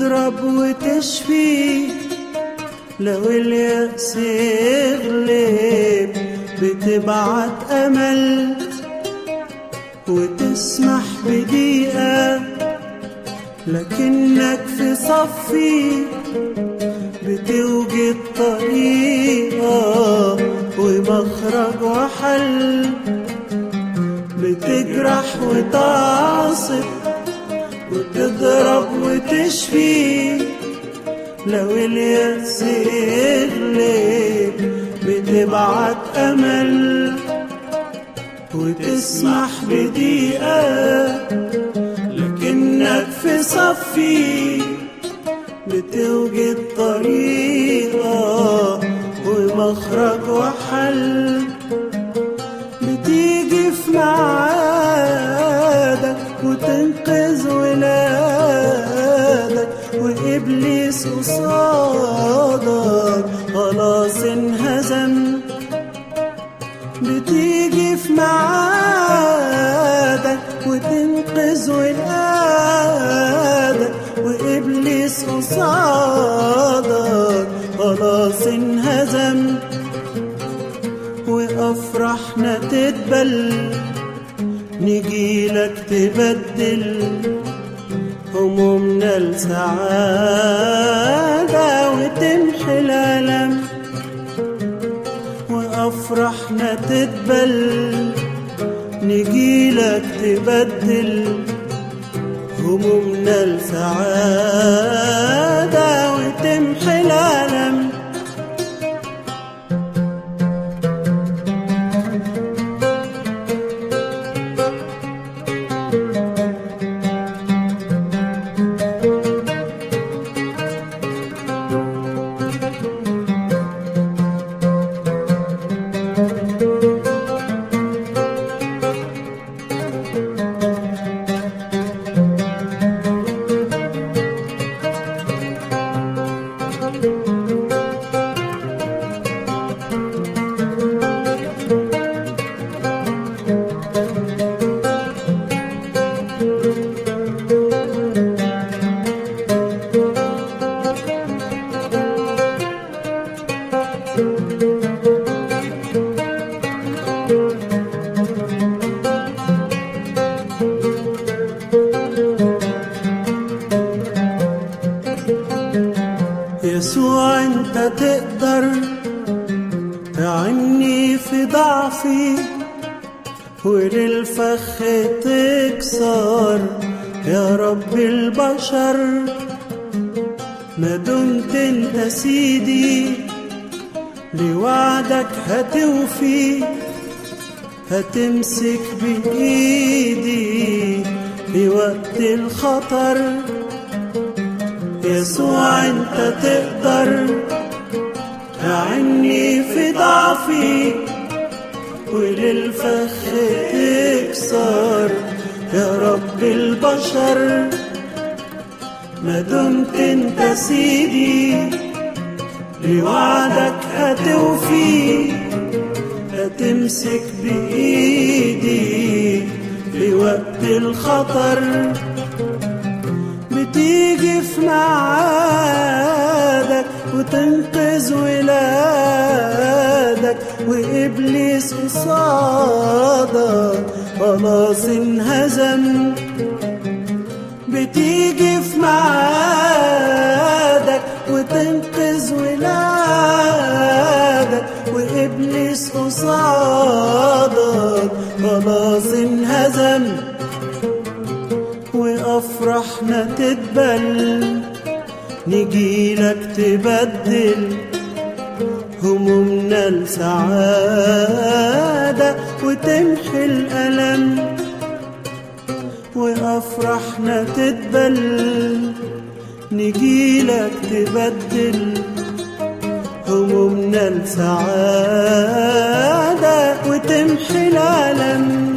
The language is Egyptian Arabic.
بتضرب وتشفي لو اليأس يغلب بتبعت أمل وتسمح بدقيقة لكنك في صفي بتوجد طريقة ومخرج وحل بتجرح وتعصب وتضرب وتشفي لو اليأس يغلب بتبعت أمل وتسمح بدقيقة لكنك في صفي بتوجد طريقة ومخرج وحل بتيجي في معادك وتنقذ ولادك وإبليس قصادك خلاص انهزم بتيجي في معادك وتنقذ ولادك وإبليس قصادك خلاص انهزم وأفرحنا تتبل نجيلك تبدل همومنا لسعادة وتمحي الألم وأفرحنا تتبل نجيلك تبدل همومنا لسعادة وتمحي الألم يسوع انت تقدر تعني في ضعفي وللفخ تكسر يا رب البشر ما دمت انت سيدي لوعدك هتوفي هتمسك بإيدي في وقت الخطر يسوع انت تقدر تعني في ضعفي وللفخ تكسر يا رب البشر ما دمت انت سيدي لوعدك هتوفي هتمسك بإيدي في وقت الخطر بتيجي في معادك وتنقذ ولادك وإبليس قصادك خلاص انهزم بتيجي في معادك وتنقذ ولادك وإبليس قصادك خلاص انهزم وأفرحنا تتبل نجيلك تبدل همومنا لسعادة وتمحي الألم وأفرحنا تتبل نجيلك تبدل همومنا لسعادة وتمحي الألم